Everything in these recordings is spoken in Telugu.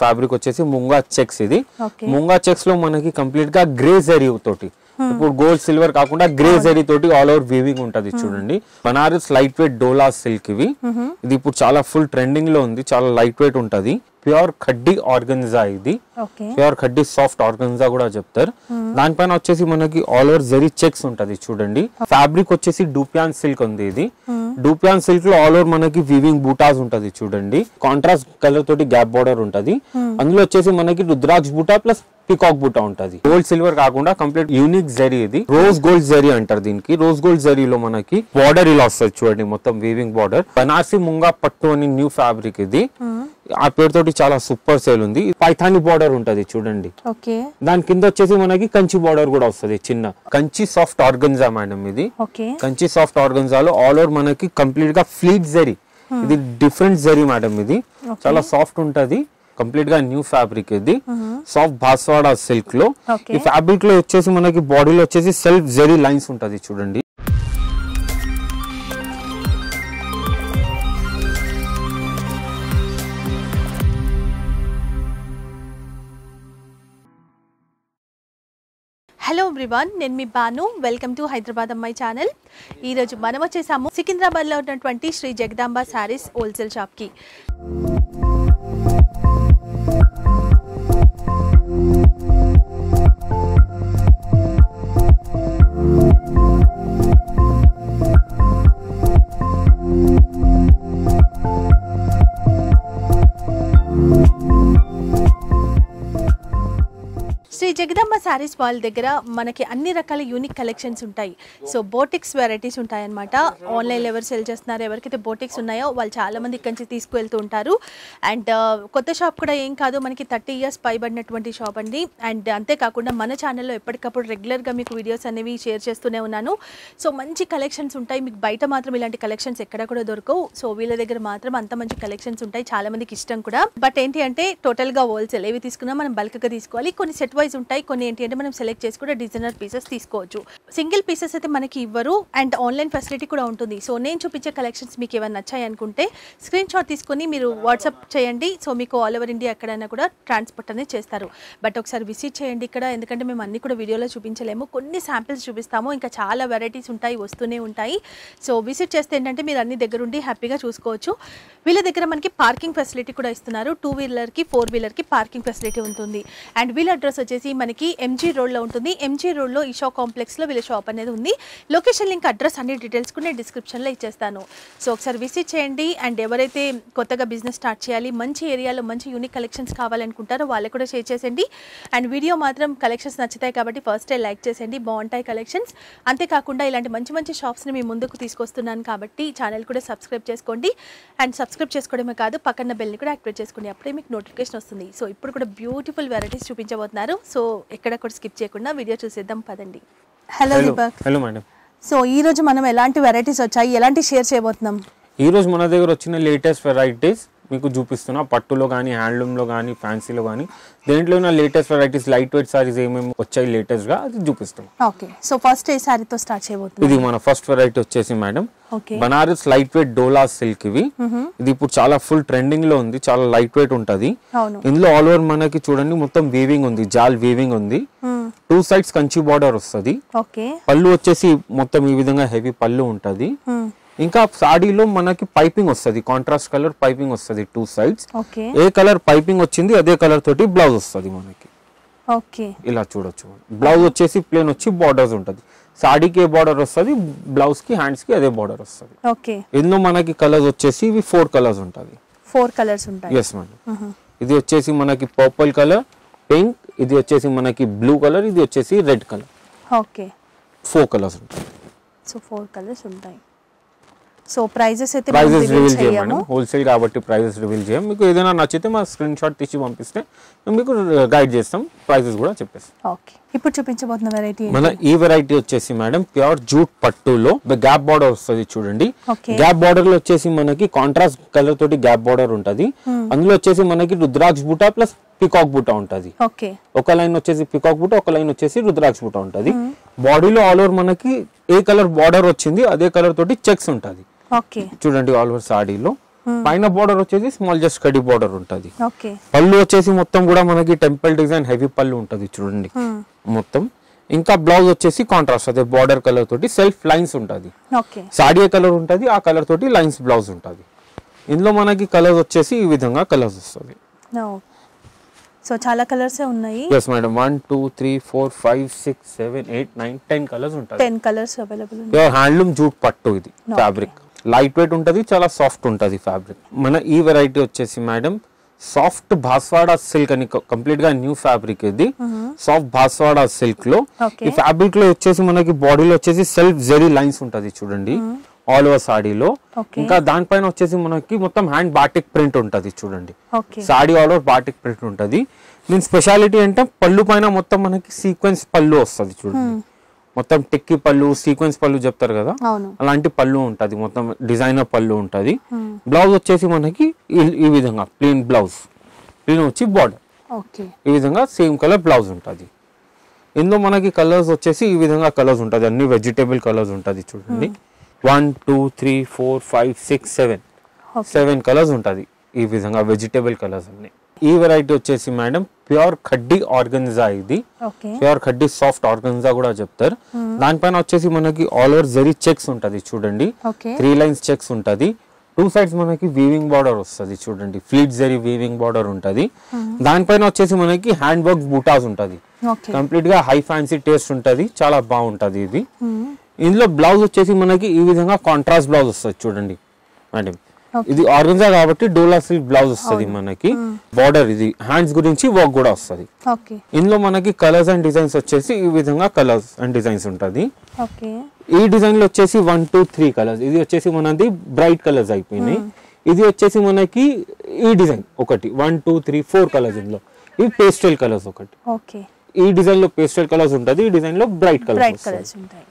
ఫ్యాబ్రిక్ వచ్చేసి ముంగా చెక్స్ ఇది ఓకే ముంగా చెక్స్ లో మనకి కంప్లీట్ గా గ్రే జరీ తోటి ఇప్పుడు గోల్డ్ సిల్వర్ కాకుండా గ్రే జరీ తోటి ఆల్ ఓవర్ వీవింగ్ ఉంటది చూడండి బనారస్ లైట్ వెయిట్ డోలా సిల్క్ ఇవి ఇది ఇప్పుడు చాలా ఫుల్ ట్రెండింగ్ లో ఉంది చాలా లైట్ వెయిట్ ఉంటది ప్యూర్ ఖడ్డీ ఆర్గన్జా ఇది okay pure khaddi soft organza కూడా చెప్తారు దానిపైన వచ్చేసి మనకి ఆల్ ఓవర్ జరీ చెక్స్ ఉంటది చూడండి ఫ్యాబ్రిక్ వచ్చేసి డూపియాన్ సిల్క్ ఉంది ఇది డూపియాన్ సిల్క్ లో ఆల్ ఓవర్ మనకి వీవింగ్ బూటాస్ ఉంటది చూడండి కాంట్రాస్ట్ కలర్ తోటి గ్యాప్ బార్డర్ ఉంటది అందులో వచ్చేసి మనకి రుద్రాక్ష బూటా ప్లస్ పికాక్ బూటా ఉంటది గోల్డ్ సిల్వర్ కాకుండా కంప్లీట్ యూనిక్ జరీ ఇది రోజ్ గోల్డ్ జరీ అంటారు దీనికి రోజ్ గోల్డ్ జరీలో మనకి బార్డర్ ఇలా వస్తుంది చూడండి మొత్తం వీవింగ్ బార్డర్ బనార్సి ముంగా పట్టు అని న్యూ ఫ్యాబ్రిక్ ఇది ఆ పేరుతోటి చాలా సూపర్ సేల్ ఉంది పైథాని బార్డర్ ఉంటది చూడండి ఓకే దాని కింద వచ్చేసి మనకి కంచి బార్డర్ కూడా వస్తుంది చిన్న కంచి సాఫ్ట్ ఆర్గన్జా మేడం ఇది ఓకే కంచి సాఫ్ట్ ఆర్గన్జాలో ఆల్ ఓవర్ మనకి కంప్లీట్ గా ఫ్లీట్ జరీ ఇది డిఫరెంట్ జరీ మేడం ఇది చాలా సాఫ్ట్ ఉంటది కంప్లీట్ గా న్యూ ఫ్యాబ్రిక్ ఇది సాఫ్ట్ బాస్వాడా సిల్క్ లో Okay. ఈ ఫ్యాబ్రిక్ లో వచ్చేసి మనకి బాడీలో వచ్చేసి సెల్ఫ్ జరీ లైన్స్ ఉంటది చూడండి హలో ఎవ్రీవన్ నేను మీ బాను వెల్కమ్ టు హైదరాబాద్ అమ్మాయి ఛానల్ ఈరోజు మనం వచ్చేసాము సికింద్రాబాద్లో ఉన్నటువంటి శ్రీ జగదాంబ శారీస్ హోల్సేల్ షాప్కి శ్రీ జగదాంబ శారీస్ వాళ్ళ దగ్గర మనకి అన్ని రకాల యూనిక్ కలెక్షన్స్ ఉంటాయి సో బోటిక్స్ వెరైటీస్ ఉంటాయన్నమాట ఆన్లైన్లో ఎవరు సెల్ చేస్తున్నారో ఎవరికైతే బోటిక్స్ ఉన్నాయో వాళ్ళు చాలా మంది ఇక్కడి నుంచి తీసుకువెళ్తూ ఉంటారు అండ్ కొత్త షాప్ కూడా ఏం కాదు మనకి థర్టీ ఇయర్స్ పైబడినటువంటి షాప్ అండి అండ్ అంతేకాకుండా మన ఛానల్లో ఎప్పటికప్పుడు రెగ్యులర్గా మీకు వీడియోస్ అనేవి షేర్ చేస్తూనే ఉన్నాను సో మంచి కలెక్షన్స్ ఉంటాయి మీకు బయట మాత్రం ఇలాంటి కలెక్షన్స్ ఎక్కడ కూడా దొరకవు సో వీళ్ళ దగ్గర మాత్రం అంత మంచి కలెక్షన్స్ ఉంటాయి చాలా మందికి ఇష్టం కూడా బట్ ఏంటి అంటే టోటల్ గా హోల్సేల్ ఏవి తీసుకున్నా మనం బల్క్ గా తీసుకోవాలి కొన్ని సెట్ వైజ్ ఉంటాయి కొన్ని ఏంటి అంటే మనం సెలెక్ట్ చేసి కూడా డిజైనర్ పీసెస్ తీసుకోవచ్చు సింగిల్ పీసెస్ అయితే మనకి ఇవ్వరు అండ్ ఆన్లైన్ ఫెసిలిటీ కూడా ఉంటుంది సో నేను చూపించే కలెక్షన్స్ మీకు ఏమైనా నచ్చాయి అనుకుంటే స్క్రీన్ షాట్ తీసుకొని మీరు వాట్సాప్ చేయండి సో మీకు ఆల్ ఓవర్ ఇండియా ఎక్కడైనా కూడా ట్రాన్స్పోర్ట్ అనేది చేస్తారు బట్ ఒకసారి విజిట్ చేయండి ఇక్కడ ఎందుకంటే మేము అన్ని కూడా వీడియోలో చూపించలేము కొన్ని శాంపిల్స్ చూపిస్తాము ఇంకా చాలా వెరైటీస్ ఉంటాయి వస్తూనే ఉంటాయి సో విజిట్ చేస్తే ఏంటంటే మీరు అన్ని దగ్గరుండి హ్యాపీగా చూసుకోవచ్చు వీళ్ళ దగ్గర మనకి పార్కింగ్ ఫెసిలిటీ కూడా ఇస్తున్నారు టూ వీలర్కి ఫోర్ వీలర్కి పార్కింగ్ ఫెసిలిటీ ఉంటుంది అండ్ వీళ్ళ అడ్రస్ వచ్చేసి మనకి ఎంజీ రోడ్లో ఉంటుంది ఎంజీ రోడ్లో ఈషా కాంప్లెక్స్లో వీళ్ళ షాప్ అనేది ఉంది లొకేషన్ లింక్ అడ్రస్ అన్ని డీటెయిల్స్ కూడా నేను డిస్క్రిప్షన్లో ఇచ్చేస్తాను సో ఒకసారి విజిట్ చేయండి అండ్ ఎవరైతే కొత్తగా బిజినెస్ స్టార్ట్ చేయాలి మంచి ఏరియాలో మంచి యూనిక్ కలెక్షన్స్ కావాలనుకుంటారో వాళ్ళకి కూడా షేర్ చేసేయండి అండ్ వీడియో మాత్రం కలెక్షన్స్ నచ్చుతాయి కాబట్టి ఫస్ట్ లైక్ చేసేయండి బాగుంటాయి కలెక్షన్స్ అంతేకాకుండా ఇలాంటి మంచి మంచి షాప్స్ని మీ ముందుకు తీసుకొస్తున్నాను కాబట్టి ఛానల్ కూడా సబ్స్క్రైబ్ చేసుకోండి అండ్ సబ్స్క్రైబ్ చేసుకోవడమే కాదు పక్కన బెల్ని కూడా యాక్టివేట్ చేసుకోండి అప్పుడే మీకు నోటిఫికేషన్ వస్తుంది సో ఇప్పుడు కూడా బ్యూటిఫుల్ వెరైటీస్ చూపించబోతున్నారు సో ఎక్కడ కూడా స్కిప్ చేయకుండా వీడియో చూసేద్దాం పదండి hello Deepak hello madam so ఈ రోజు మనం ఎలాంటి వెరైటీస్ వచ్చాయి ఎలాంటి షేర్ చేయబోతున్నాం ఈ రోజు మన దగ్గర వచ్చిన లేటెస్ట్ వెరైటీస్ మీకు చూపిస్తున్నా పట్టులో కానీ హ్యాండ్లూమ్లో కానీ ఫ్యాన్సీలో కానీ దేంట్లో ఉన్న latest varieties light weight saris ఏమేమి వచ్చాయి లేటెస్ట్గా అది చూపిస్తాం ఓకే సో ఫస్ట్ ఏ శారీతో స్టార్ట్ చేయబోతున్నాం ఇది మన ఫస్ట్ వెరైటీ వచ్చేసి madam okay Banaras light weight డోలా సిల్క్ ఇవి ఇది ఇప్పుడు చాలా ఫుల్ ట్రెండింగ్ లో ఉంది చాలా లైట్ వెయిట్ ఉంటది అవును ఇందులో ఆల్ ఓవర్ మనకి చూడండి మొత్తం వీవింగ్ ఉంది జాల్ వీవింగ్ ఉంది టూ సైడ్స్ కంచి బార్డర్ వస్తుంది ఓకే పళ్ళు వచ్చేసి మొత్తం ఈ విధంగా హెవీ పళ్ళు ఉంటది ఇంకా సాడీలో మనకి పైపింగ్ వస్తుంది కాంట్రాస్ట్ కలర్ పైపింగ్ వస్తుంది టూ సైడ్స్ ఓకే ఏ కలర్ పైపింగ్ వచ్చింది అదే కలర్ తోటి బ్లౌజ్ వస్తుంది మనకి ఓకే ఇలా చూడొచ్చు బ్లౌజ్ వచ్చేసి ప్లేన్ వచ్చి బార్డర్స్ ఉంటది సాడీకి ఏ బార్డర్ వస్తుంది బ్లౌజ్ కి హ్యాండ్స్ కి అదే బార్డర్ వస్తుంది ఓకే ఇందులో మనకి కలర్స్ వచ్చేసి ఇవి ఫోర్ కలర్స్ ఉంటుంది ఫోర్ కలర్స్ ఉంటాయి ఎస్ మేడం ఇది వచ్చేసి మనకి పర్పుల్ కలర్ పింక్ ఇది వచ్చేసి మనకి బ్లూ కలర్ ఇది వచ్చేసి red colour okay four colours ఉంటాయి సో ఫోర్ కలర్స్ ఉంటాయి సో ప్రైజెస్ అయితే మనం ప్రైజెస్ reveal రివీల్ చేయం చేయము మేడం హోల్సేల్ కాబట్టి ప్రైజెస్ రివీల్ చేయం మీకు ఏదైనా నచ్చితే మా స్క్రీన్ షాట్ తీసి పంపిస్తే మేము మీకు గైడ్ చేస్తాం ప్రైజెస్ కూడా చెప్పేస్తాం ఓకే ఇప్పుడు చూపించబోతున్న వెరైటీ మన ఈ వెరైటీ వచ్చేసి మేడం ప్యూర్ జూట్ పట్టులో గ్యాప్ బార్డర్ వస్తుంది చూడండి Okay. గ్యాప్ బార్డర్ లో వచ్చేసి మనకి కాంట్రాస్ట్ కలర్ తోటి గ్యాప్ బార్డర్ ఉంటది అందులో వచ్చేసి మనకి రుద్రాక్ష బూటా ప్లస్ పికాక్ బూటా ఉంటది ఓకే ఒక లైన్ వచ్చేసి పికాక్ బూట ఒక లైన్ వచ్చేసి రుద్రాక్ష బూట ఉంటది బాడీలో ఆల్ ఓవర్ మనకి ఏ కలర్ బార్డర్ వచ్చింది అదే కలర్ తోటి చెక్స్ ఉంటది ఓకే చూడండి ఆల్ ఓవర్ సాడీలో పైన బార్డర్ వచ్చేసి స్మాల్ జస్ట్ కడి బార్డర్ ఉంటది ఓకే పళ్ళు వచ్చేసి మొత్తం కూడా మనకి టెంపుల్ డిజైన్ హెవీ పళ్ళు ఉంటది చూడండి మొత్తం ఇంకా బ్లౌజ్ వచ్చేసి కాంట్రాస్ట్ అదే బార్డర్ కలర్ తోటి సెల్ఫ్ లైన్స్ ఉంటది ఓకే సాడీ కలర్ ఉంటది ఆ కలర్ తోటి లైన్స్ బ్లౌజ్ ఉంటది ఇందులో మనకి కలర్స్ వచ్చేసి ఈ విధంగా కలర్స్ వస్తుంది సో చాలా కలర్స్ ఉన్నాయి yes madam one two three four five six seven eight nine ten colours ఉంటుంది టెన్ కలర్స్ అవైలబుల్ ఉన్నాయి ప్యూర్ హ్యాండ్లూమ్ జూట్ పట్టు ఇది ఫ్యాబ్రిక్ లైట్ వెయిట్ ఉంటది చాలా సాఫ్ట్ ఉంటది ఫ్యాబ్రిక్ మన ఈ వెరైటీ వచ్చేసి మేడం సాఫ్ట్ బాస్వాడా సిల్క్ అని కంప్లీట్ గా న్యూ ఫ్యాబ్రిక్ ఇది సాఫ్ట్ బాస్వాడా సిల్క్ లో Okay. ఈ ఫ్యాబ్రిక్ లో వచ్చేసి మనకి బాడీలో వచ్చేసి సెల్ఫ్ జెరీ లైన్స్ ఉంటది చూడండి ఆల్ ఓవర్ సాడీలో Okay. ఇంకా దానిపైన వచ్చేసి మనకి మొత్తం హ్యాండ్ బాటిక్ ప్రింట్ ఉంటది చూడండి okay sari all over batik print ఉంటది దీని స్పెషాలిటీ అంటే పళ్ళు పైన మొత్తం మనకి సీక్వెన్స్ పళ్ళు వస్తది చూడండి మొత్తం టెక్కి పళ్ళు సీక్వెన్స్ పళ్ళు చెప్తారు కదా అవును అలాంటి పళ్ళు ఉంటది మొత్తం డిజైనర్ పళ్ళు ఉంటది బ్లౌజ్ వచ్చేసి మనకి ఈ- ఈ విధంగా ప్లెయిన్ బ్లౌజ్ ప్లెయిన్ వచ్చి బార్డర్ ఓకే ఈ విధంగా సేమ్ కలర్ బ్లౌజ్ ఉంటది ఇందులో మనకి కలర్స్ వచ్చేసి ఈ విధంగా కలర్స్ ఉంటది అన్ని వెజిటేబుల్ కలర్స్ ఉంటది చూడండి one two three four five six seven seven colours ఉంటది ఈ విధంగా వెజిటేబుల్ కలర్స్ అన్ని ఈ వెరైటీ వచ్చేసి మేడం ప్యూర్ ఖడ్డీ ఆర్గన్జా ఇది okay pure khaddi soft organza కూడా చెప్తారు దానిపైన వచ్చేసి మనకి ఆల్ ఓవర్ జరీ చెక్స్ ఉంటది చూడండి ఓకే త్రీ లైన్స్ చెక్స్ ఉంటది టూ సైడ్స్ మనకి వీవింగ్ బార్డర్ వస్తది చూడండి ఫ్లీట్ జరీ వీవింగ్ బార్డర్ ఉంటది దానిపైన వచ్చేసి మనకి హ్యాండ్ వర్క్ బూటాస్ ఉంటది ఓకే కంప్లీట్ గా హై ఫ్యాన్సీ టేస్ట్ ఉంటది చాలా బాగుంటది ఇది ఇందులో బ్లౌజ్ వచ్చేసి మనకి ఈ విధంగా కాంట్రాస్ట్ బ్లౌజ్ వస్తుంది చూడండి మేడం ఇది ఆర్గన్జా కాబట్టి డోలా సిల్క్ బ్లౌజ్ వస్తుంది మనకి బార్డర్ ఇది హ్యాండ్స్ గురించి వర్క్ కూడా వస్తుంది ఓకే ఇందులో మనకి కలర్స్ అండ్ డిజైన్స్ వచ్చేసి ఈ విధంగా కలర్స్ అండ్ డిజైన్స్ ఉంటది ఓకే ఈ డిజైన్ లో వచ్చేసి వన్ టూ త్రీ కలర్స్ ఇది వచ్చేసి మనది బ్రైట్ కలర్స్ అయిపోయినాయి ఇది వచ్చేసి మనకి ఈ డిజైన్ ఒకటి one two three four colours ఇందులో ఇవి పేస్టల్ కలర్స్ ఒకటి ఓకే ఈ డిజైన్ లో పేస్టల్ కలర్స్ ఉంటది ఈ డిజైన్ లో బ్రైట్ బ్రైట్ కలర్స్ కలర్స్ ఉంటాయి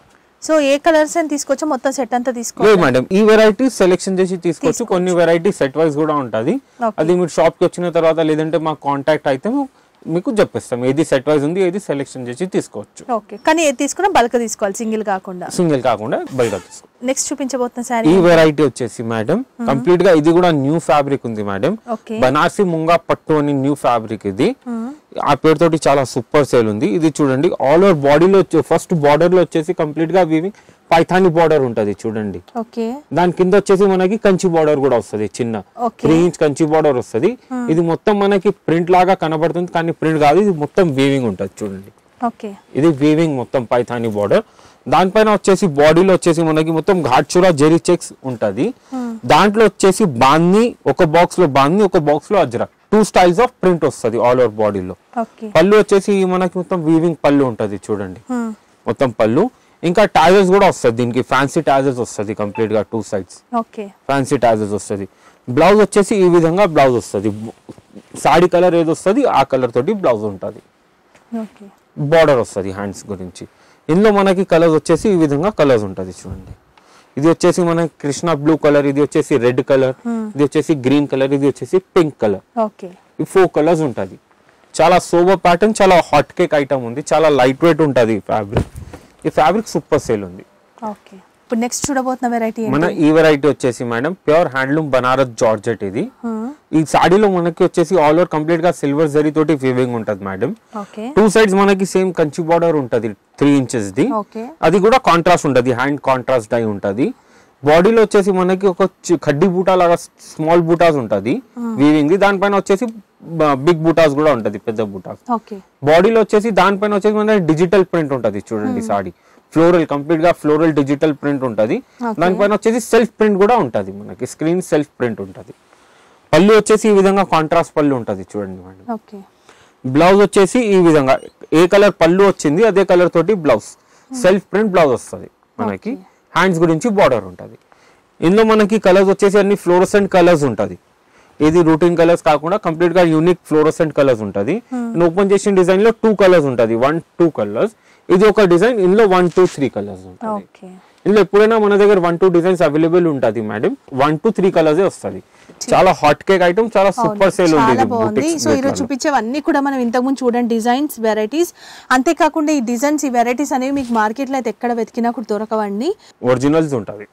సో ఏ కలర్స్ అని తీసుకోవచ్చా మొత్తం సెట్ అంతా తీసుకో లేదు మేడం ఈ వెరైటీ సెలెక్షన్ చేసి తీసుకోవచ్చు కొన్ని వెరైటీ సెట్ వైస్ కూడా ఉంటది Okay. అది మీరు షాప్ కి వచ్చిన తర్వాత లేదంటే మా కాంటాక్ట్ అయితే మీకు చెప్పిస్తాం ఏది సెట్ వైస్ ఉంది ఏది సెలెక్షన్ చేసి తీసుకోవచ్చు ఓకే కానీ ఏది తీసుకున్నా బల్క్ తీసుకోవాలి సింగిల్ కాకుండా సింగిల్ కాకుండా బల్గా తీసుకో నెక్స్ట్ చూపించబోతున్న శారీ ఈ వెరైటీ వచ్చేసి మేడం కంప్లీట్ గా ఇది కూడా న్యూ ఫ్యాబ్రిక్ ఉంది మేడం ఓకే బనారసి ముంగా పట్టు అని న్యూ ఫ్యాబ్రిక్ ఇది ఆ పేరుతోటి చాలా సూపర్ సేల్ ఉంది ఇది చూడండి ఆల్ ఓవర్ బాడీలో ఫస్ట్ బార్డర్ లో వచ్చేసి కంప్లీట్ గా వీవింగ్ పైథాని బార్డర్ ఉంటది చూడండి ఓకే దాని కింద వచ్చేసి మనకి కంచి బార్డర్ కూడా వస్తది చిన్న Okay. Three inch Kanchi border వస్తది ఇది మొత్తం మనకి ప్రింట్ లాగా కనబడుతుంది కానీ ప్రింట్ కాదు ఇది మొత్తం వీవింగ్ ఉంటది చూడండి ఓకే ఇది వీవింగ్ మొత్తం పైథాని బార్డర్ దానిపైన వచ్చేసి బాడీలో వచ్చేసి మనకి మొత్తం ఘాట్చురా జెరీ చెక్స్ ఉంటది దాంట్లో వచ్చేసి బాన్ని ఒక బాక్స్ లో బాన్ని ఒక బాక్స్ లో Ajrakh two styles of print వస్తది ఆల్ ఓవర్ బాడీలో ఓకే పళ్ళు వచ్చేసి మనకి మొత్తం వీవింగ్ పళ్ళు ఉంటది చూడండి మొత్తం పళ్ళు ఇంకా టాజెస్ కూడా వస్తుంది దీనికి ఫ్యాన్సీ టాజెస్ వస్తుంది కంప్లీట్ గా two sides okay fancy tassels వస్తుంది బ్లౌజ్ వచ్చేసి ఈ విధంగా బ్లౌజ్ వస్తుంది సాడీ కలర్ ఏది వస్తుంది ఆ కలర్ తోటి బ్లౌజ్ ఉంటుంది ఓకే బార్డర్ వస్తుంది హ్యాండ్స్ గురించి ఇందులో మనకి కలర్స్ వచ్చేసి ఈ విధంగా కలర్స్ ఉంటుంది చూడండి ఇది వచ్చేసి మనకి కృష్ణ బ్లూ కలర్ ఇది వచ్చేసి రెడ్ కలర్ ఇది వచ్చేసి గ్రీన్ కలర్ ఇది వచ్చేసి పింక్ కలర్ ఓకే ఈ ఫోర్ కలర్స్ ఉంటుంది చాలా సోబర్ ప్యాటర్న్ చాలా హాట్ కేక్ ఐటమ్ ఉంది చాలా లైట్ వెయిట్ ఉంటుంది ఈ ఫ్యాబ్రిక్ ఈ ఫ్యాబ్రిక్ సూపర్ సేల్ ఉంది ఓకే ఇప్పుడు నెక్స్ట్ చూడబోతున్న వెరైటీ మన ఈ వెరైటీ వచ్చేసి madam pure handloom Banaras georgette ఇది ఈ సాడీలో మనకి వచ్చేసి ఆల్ ఓవర్ కంప్లీట్ గా సిల్వర్ జరీ తోటి వీవింగ్ ఉంటది మేడం ఓకే టూ సైడ్స్ మనకి సేమ్ కంచి బార్డర్ ఉంటది త్రీ ఇంచెస్ ది ఓకే అది కూడా కాంట్రాస్ట్ ఉంటది హ్యాండ్ కాంట్రాస్ట్ డై ఉంటది బాడీలో వచ్చేసి మనకి ఒక చి- కడ్డీ బూటా లాగా స్మాల్ బూటాస్ ఉంటది వీవింగ్ ది దానిపైన వచ్చేసి బిగ్ బూటాస్ కూడా ఉంటది పెద్ద బూటాస్ ఓకే బాడీలో వచ్చేసి దానిపైన వచ్చేసి మన డిజిటల్ ప్రింట్ ఉంటది చూడండి సాడీ ఫ్లోరల్ కంప్లీట్ గా ఫ్లోరల్ డిజిటల్ ప్రింట్ ఉంటది దానిపైన వచ్చేసి సెల్ఫ్ ప్రింట్ కూడా ఉంటది మనకి స్క్రీన్ సెల్ఫ్ ప్రింట్ ఉంటది పళ్ళు వచ్చేసి ఈ విధంగా కాంట్రాస్ట్ పళ్ళు ఉంటది చూడండి మేడం ఓకే బ్లౌజ్ వచ్చేసి ఈ విధంగా ఏ కలర్ పళ్ళు వచ్చింది అదే కలర్ తోటి బ్లౌజ్ సెల్ఫ్ ప్రింట్ బ్లౌజ్ వస్తుంది మనకి హ్యాండ్స్ గురించి బార్డర్ ఉంటుంది ఇందులో మనకి కలర్స్ వచ్చేసి అన్ని ఫ్లోరసెంట్ కలర్స్ ఉంటుంది ఇది రూటీన్ కలర్స్ కాకుండా కంప్లీట్ గా యూనిక్ ఫ్లోరసెంట్ కలర్స్ ఉంటుంది ఓపెన్ చేసిన డిజైన్ లో టూ కలర్స్ ఉంటుంది వన్ టూ కలర్స్ ఇది ఒక డిజైన్ ఇందులో వన్ టూ త్రీ కలర్స్ ఉంటుంది ఓకే ఇందులో ఎప్పుడైనా మన దగ్గర వన్ టూ డిజైన్స్ అవైలబుల్ ఉంటుంది madam one two three colours వస్తుంది చాలా హాట్ కేక్ ఐటమ్ చాలా సూపర్ సేల్ ఉంది చాలా ఇది బాగుంది boutiques సో ఈరోజు రేట్లలో. చూపించేవన్నీ కూడా మనం ఇంతకుముందు చూడండి డిజైన్స్ వెరైటీస్ అంతేకాకుండా ఈ డిజైన్స్ ఈ వెరైటీస్ అనేవి మీకు మార్కెట్లో అయితే ఎక్కడ వెతికినా కూడా దొరకవండి ఒరిజినల్స్ ఉంటుంది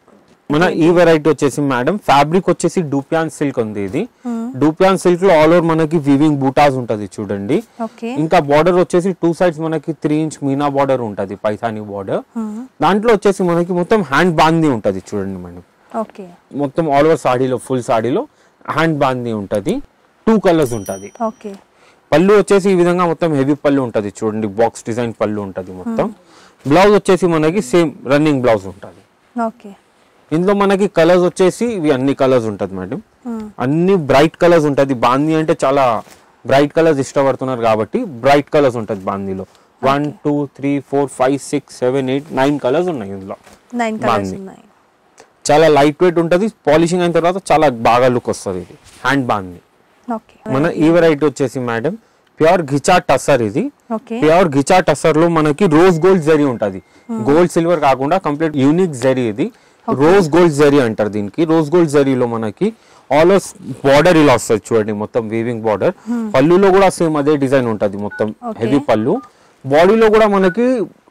మన ఈ వెరైటీ వచ్చేసి మేడం ఫ్యాబ్రిక్ వచ్చేసి డూపియాన్ సిల్క్ ఉంది ఇది డూపియాన్ సిల్క్ లో ఆల్ ఓవర్ మనకి వివింగ్ బూటాస్ ఉంటది చూడండి ఓకే ఇంకా బార్డర్ వచ్చేసి టూ సైడ్స్ మనకి త్రీ ఇంచ్ మీనా బార్డర్ ఉంటది పైథాని బార్డర్ దాంట్లో వచ్చేసి మనకి మొత్తం హ్యాండ్ బాందీ ఉంటది చూడండి మేడం ఓకే మొత్తం ఆల్ ఓవర్ సాడీలో ఫుల్ సాడీలో హ్యాండ్ బాందీ ఉంటది టూ కలర్స్ ఉంటది ఓకే పళ్ళు వచ్చేసి ఈ విధంగా మొత్తం హెవీ పళ్ళు ఉంటది చూడండి బాక్స్ డిజైన్ పళ్ళు ఉంటది మొత్తం బ్లౌజ్ వచ్చేసి మనకి సేమ్ రన్నింగ్ బ్లౌజ్ ఉంటది ఓకే ఇందులో మనకి కలర్స్ వచ్చేసి ఇవి అన్ని కలర్స్ ఉంటది మేడం అన్ని బ్రైట్ కలర్స్ ఉంటది బాందీ అంటే చాలా బ్రైట్ కలర్స్ ఇష్టపడుతున్నారు కాబట్టి బ్రైట్ కలర్స్ ఉంటది బాందీలో one two three four five six seven eight nine colours ఉన్నాయి ఇందులో నైన్ కలర్స్ బాగుంది. ఉన్నాయి చాలా లైట్ వెయిట్ ఉంటది పాలిషింగ్ అయిన తర్వాత చాలా బాగా లుక్ వస్తుంది ఇది హ్యాండ్ బాందీ ఓకే మన ఈ వెరైటీ వచ్చేసి మేడం ప్యూర్ గిచా టసర్ ఇది ఓకే ప్యూర్ గిచా టసర్ లో మనకి రోజ్ గోల్డ్ జరీ ఉంటది గోల్డ్ సిల్వర్ కాకుండా కంప్లీట్ యూనిక్ జరీ ఇది రోజ్ గోల్డ్ జరీ అంటారు దీనికి రోజ్ గోల్డ్ జరీలో మనకి ఆల్ ఓవర్ బార్డర్ ఇలా వస్తుంది చూడండి మొత్తం వీవింగ్ బార్డర్ పళ్ళులో కూడా సేమ్ అదే డిజైన్ ఉంటది మొత్తం Okay. హెవీ పళ్ళు బాడీలో కూడా మనకి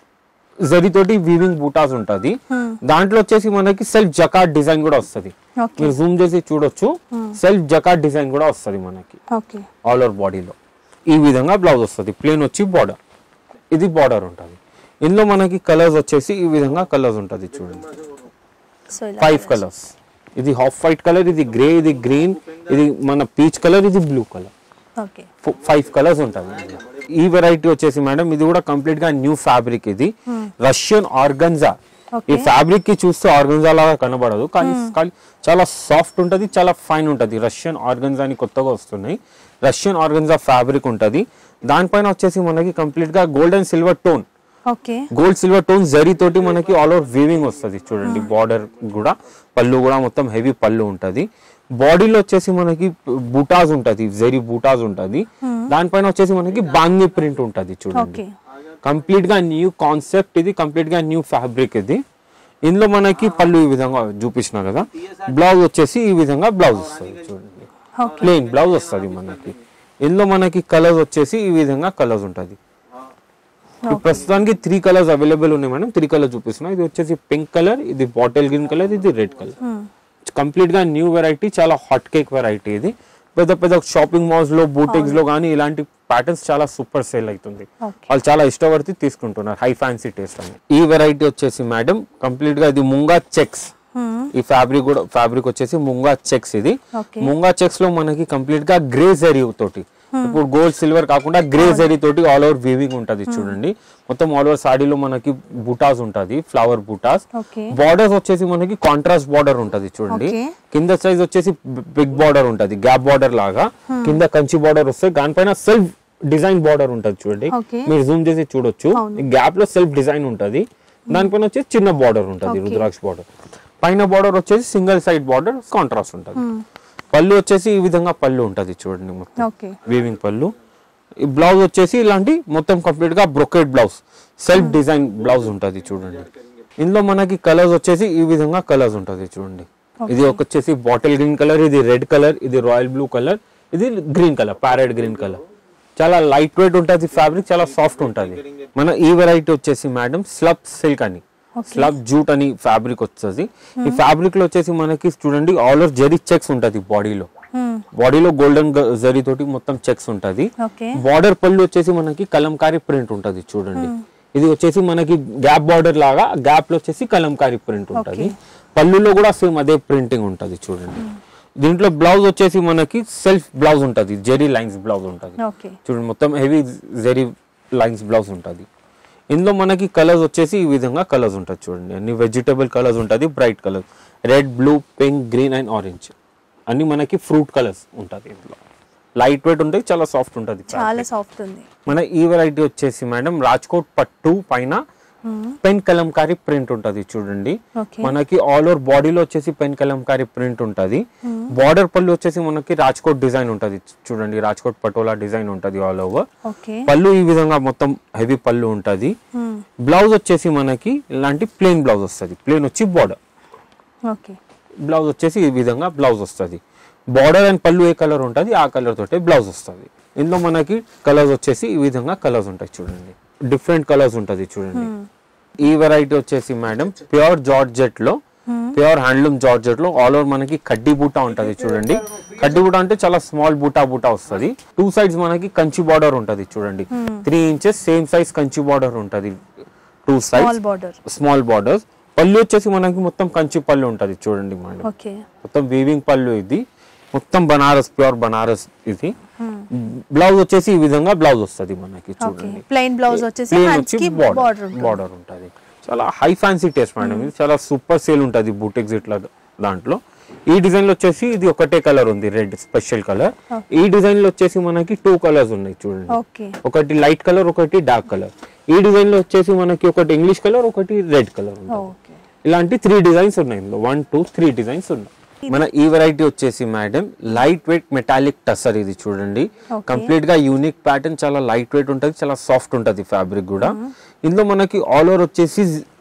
జరీతోటి వీవింగ్ బూటాస్ ఉంటది దాంట్లో వచ్చేసి మనకి సెల్ఫ్ జకాట్ డిజైన్ కూడా వస్తది ఓకే మీరు జూమ్ చేసి చూడొచ్చు సెల్ఫ్ జకాట్ డిజైన్ కూడా వస్తది మనకి ఓకే ఆల్ ఓవర్ బాడీలో ఈ విధంగా బ్లౌజ్ వస్తుంది ప్లేన్ వచ్చి బార్డర్ ఇది బార్డర్ ఉంటుంది ఇందులో మనకి కలర్స్ వచ్చేసి ఈ విధంగా కలర్స్ ఉంటుంది చూడండి సో ఇలా ఫైవ్ కలర్స్ ఇది హాఫ్ వైట్ కలర్ ఇది గ్రే ఇది గ్రీన్ ఇది మన పీచ్ కలర్ ఇది blue colour okay five colours ఉంటుంది ఈ వెరైటీ వచ్చేసి మేడం ఇది కూడా కంప్లీట్ గా న్యూ ఫ్యాబ్రిక్ ఇది రష్యన్ ఆర్గన్జా ఈ Okay. ఫ్యాబ్రిక్ కి చూస్తే ఆర్గన్జా లాగా కనబడదు కానీ కానీ చాలా సాఫ్ట్ ఉంటది చాలా ఫైన్ ఉంటది రష్యన్ ఆర్గన్జా అని కొత్తగా వస్తున్నాయి రష్యన్ ఆర్గన్జా ఫ్యాబ్రిక్ ఉంటది దానిపైన వచ్చేసి మనకి కంప్లీట్ గా gold and silver tone okay gold silver tone zari తోటి మనకి ఆల్ ఓవర్ వీవింగ్ వస్తుంది చూడండి బార్డర్ కూడా పళ్ళు కూడా మొత్తం హెవీ పళ్ళు ఉంటది బాడీలో వచ్చేసి మనకి బూటాస్ ఉంటది జరీ బూటాస్ ఉంటది దానిపైన వచ్చేసి మనకి బాంగి ప్రింట్ ఉంటది చూడండి ఓకే కంప్లీట్ గా న్యూ కాన్సెప్ట్ ఇది కంప్లీట్ గా న్యూ ఫ్యాబ్రిక్ ఇది ఇందులో మనకి పళ్ళు ఈ విధంగా చూపించిన కదా బ్లౌజ్ వచ్చేసి ఈ విధంగా బ్లౌజ్ వస్తుంది చూడండి ఓకే ప్లెయిన్ బ్లౌజ్ వస్తుంది మనకి ఇందులో మనకి కలర్స్ వచ్చేసి ఈ విధంగా కలర్స్ ఉంటుంది ఇప్పుడు ప్రస్తుతానికి త్రీ కలర్స్ అవైలబుల్ ఉన్నాయి మేడం త్రీ కలర్ చూపిస్తున్నాం ఇది వచ్చేసి పింక్ కలర్ ఇది బాటిల్ గ్రీన్ కలర్ ఇది రెడ్ కలర్ కంప్లీట్ గా న్యూ వెరైటీ చాలా హాట్ కేక్ వెరైటీ ఇది పెద్ద పెద్ద షాపింగ్ మాల్స్ లో బూటిక్స్ లో కానీ ఇలాంటి ప్యాటర్న్స్ చాలా సూపర్ సేల్ అవుతుంది Okay. వాళ్ళు చాలా ఇష్టపడితే తీసుకుంటున్నారు హై ఫ్యాన్సీ టేస్ట్ అని ఈ వెరైటీ వచ్చేసి మేడం కంప్లీట్ గా ఇది ముంగా చెక్స్ ఈ ఫ్యాబ్రిక్ కూడా ఫ్యాబ్రిక్ వచ్చేసి ముంగా చెక్స్ ఇది Okay. ముంగా చెక్స్ లో మనకి కంప్లీట్ గా గ్రే జరీ తోటి ఇప్పుడు గోల్డ్ సిల్వర్ కాకుండా గ్రే జరీ తోటి ఆల్ ఓవర్ వీవింగ్ ఉంటది చూడండి మొత్తం ఆల్ ఓవర్ సాడీలో మనకి బూటాస్ ఉంటది ఫ్లవర్ బూటాస్ ఓకే బార్డర్స్ వచ్చేసి మనకి కాంట్రాస్ట్ బార్డర్ ఉంటది చూడండి Okay. కింద సైజ్ వచ్చేసి బిగ్ బార్డర్ ఉంటది గ్యాప్ బార్డర్ లాగా కింద కంచి బార్డర్ వస్తే దానిపైన సెల్ఫ్ డిజైన్ బార్డర్ ఉంటది చూడండి Okay. మీరు జూమ్ చేసి చూడొచ్చు గ్యాప్ లో సెల్ఫ్ డిజైన్ ఉంటది దానిపైన వచ్చేసి చిన్న బార్డర్ ఉంటది రుద్రాక్ష బార్డర్ పైన బార్డర్ వచ్చేసి సింగిల్ సైడ్ బార్డర్ కాంట్రాస్ట్ ఉంటది పళ్ళు వచ్చేసి ఈ విధంగా పళ్ళు ఉంటది చూడండి మొత్తం ఓకే వీవింగ్ పళ్ళు ఈ బ్లౌజ్ వచ్చేసి ఇలాంటి మొత్తం కంప్లీట్ గా brocade blouse self design blouse ఉంటది చూడండి ఇందులో మనకి కలర్స్ వచ్చేసి ఈ విధంగా కలర్స్ ఉంటది చూడండి ఇది ఒక వచ్చేసి బాటిల్ గ్రీన్ కలర్ ఇది రెడ్ కలర్ ఇది రాయల్ బ్లూ కలర్ ఇది green colour parrot green colour చాలా లైట్ వెయిట్ ఉంటుంది ఫ్యాబ్రిక్ చాలా సాఫ్ట్ ఉంటుంది మన ఈ వెరైటీ వచ్చేసి మేడం స్లబ్ సిల్క్ అని స్లబ్ జూట్ అని ఫ్యాబ్రిక్ వచ్చేసి ఈ ఫ్యాబ్రిక్ లో వచ్చేసి మనకి చూడండి ఆల్ ఓవర్ జరీ చెక్స్ ఉంటది బాడీలో బాడీలో గోల్డెన్ జరీ తోటి మొత్తం చెక్స్ ఉంటది ఓకే బార్డర్ పళ్ళు వచ్చేసి మనకి కలంకారీ ప్రింట్ ఉంటది చూడండి ఇది వచ్చేసి మనకి గ్యాప్ బార్డర్ లాగా గ్యాప్ లో వచ్చేసి కలంకారీ ప్రింట్ ఉంటది పళ్ళులో కూడా సేమ్ అదే ప్రింటింగ్ ఉంటది చూడండి దీంట్లో బ్లౌజ్ వచ్చేసి మనకి సెల్ఫ్ బ్లౌజ్ ఉంటది జెరీ లైన్స్ బ్లౌజ్ ఉంటది ఓకే చూడండి మొత్తం హెవీ జెరీ లైన్స్ బ్లౌజ్ ఉంటది ఇందులో మనకి కలర్స్ వచ్చేసి ఈ విధంగా కలర్స్ ఉంటుంది చూడండి అన్ని వెజిటబుల్ కలర్స్ ఉంటుంది bright colour red blue pink green and orange అన్ని మనకి ఫ్రూట్ కలర్స్ ఉంటుంది ఇందులో లైట్ వెయిట్ ఉంటుంది చాలా సాఫ్ట్ ఉంటుంది చాలా సాఫ్ట్ ఉంది మన ఈ వెరైటీ వచ్చేసి మేడం రాజ్కోట్ పట్టు పైన పెన్ కలంకారీ ప్రింట్ ఉంటది చూడండి ఓకే మనకి ఆల్ ఓవర్ బాడీలో వచ్చేసి పెన్ కలంకారీ ప్రింట్ ఉంటది బార్డర్ పళ్ళు వచ్చేసి మనకి రాజ్కోట్ డిజైన్ ఉంటది చూడండి రాజ్కోట్ పటోలా డిజైన్ ఉంటది ఆల్ ఓవర్ ఓకే పళ్ళు ఈ విధంగా మొత్తం హెవీ పళ్ళు ఉంటది బ్లౌజ్ వచ్చేసి మనకి ఇలాంటి ప్లెయిన్ బ్లౌజ్ వస్తుంది ప్లెయిన్ వచ్చి బార్డర్ ఓకే బ్లౌజ్ వచ్చేసి ఈ విధంగా బ్లౌజ్ వస్తుంది బార్డర్ అండ్ పళ్ళు ఏ కలర్ ఉంటుంది ఆ కలర్ తోటే బ్లౌజ్ వస్తుంది ఇందులో మనకి కలర్స్ వచ్చేసి ఈ విధంగా కలర్స్ ఉంటాయి చూడండి డిఫరెంట్ కలర్స్ ఉంటుంది చూడండి ఈ వెరైటీ వచ్చేసి మేడం ప్యూర్ జార్జెట్ లో ప్యూర్ హ్యాండ్లూమ్ జార్జెట్ లో ఆల్ ఓవర్ మనకి కడ్డీ బూటా ఉంటది చూడండి కడ్డీ బూటా అంటే చాలా స్మాల్ బూటా బూటా వస్తది టూ సైడ్స్ మనకి కంచి బార్డర్ ఉంటది చూడండి three inches same size Kanchi border ఉంటది two small sides border small borders పళ్ళు వచ్చేసి మనకి మొత్తం కంచి పళ్ళు ఉంటది చూడండి మేడం ఓకే మొత్తం వీవింగ్ పళ్ళు ఇది మొత్తం బనారస్ ప్యూర్ బనారస్ ఇది బ్లౌజ్ వచ్చేసి ఈ విధంగా బ్లౌజ్ వస్తది మనకి ఓకే చూడండి ప్లెయిన్ బ్లౌజ్ వచ్చేసి ప్లేన్ హ్యాండ్స్ వచ్చి కి బార్డర్ బార్డర్ ఉంటుంది చాలా హై ఫ్యాన్సీ టేస్ట్ మేడం ఇది చాలా సూపర్ సేల్ ఉంటుంది బూటెక్స్ ఇట్లా దాంట్లో ఈ డిజైన్ లో వచ్చేసి ఇది ఒకటే కలర్ ఉంది రెడ్ స్పెషల్ కలర్ ఈ డిజైన్ లో వచ్చేసి మనకి టూ కలర్స్ ఉన్నాయి చూడండి ఓకే ఒకటి లైట్ కలర్ ఒకటి డార్క్ కలర్ ఈ డిజైన్ లో వచ్చేసి మనకి ఒకటి ఇంగ్లీష్ కలర్ ఒకటి రెడ్ కలర్ ఉంటుంది ఓకే ఇలాంటి త్రీ డిజైన్స్ ఉన్నాయి ఇందులో వన్ టూ త్రీ డిజైన్స్ ఉన్నాయి మన ఈ వెరైటీ వచ్చేసి madam light weight metallic tussar ఇది చూడండి Okay. కంప్లీట్ గా యూనిక్ ప్యాటర్న్ చాలా లైట్ వెయిట్ ఉంటుంది చాలా సాఫ్ట్ ఉంటుంది ఫ్యాబ్రిక్ కూడా ఇందులో మనకి ఆల్ ఓవర్ వచ్చేసి